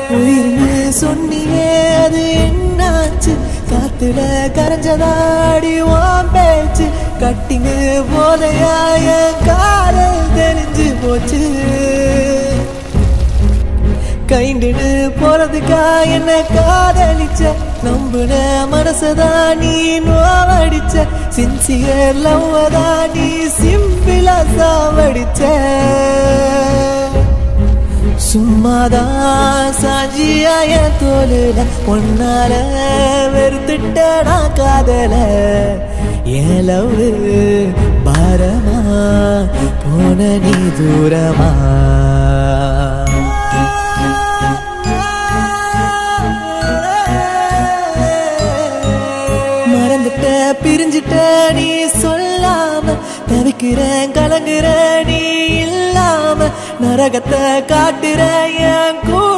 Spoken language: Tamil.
உயிர்னு சொன்னியே அது என்னாச்சு காத்துல கரைஞ்சதாடி வான் பேச்சு கட்டிங்கு போதையா என் காதல் தெரிஞ்சு போச்சு கைண்டுடு போறதுக்கா என்ன காதலிச்ச நம்புன மனசதான் நீ நோவடிச்ச சின்சியர் லவ்வதா நீ சிம்பிளா சாவடிச்ச சும்மாதான் சாஞ்சியா என் தோலுல ஒன்னால வெறுத்துட்டடா காதல என் லவ் பாரமா போன நீ தூரமா மறந்துட்ட பிரிஞ்சிட்ட நீ சொல்லாம தவிக்கிறேன் கலங்குற நீ இல்லாம நரகத்தை காட்டுற என் கூட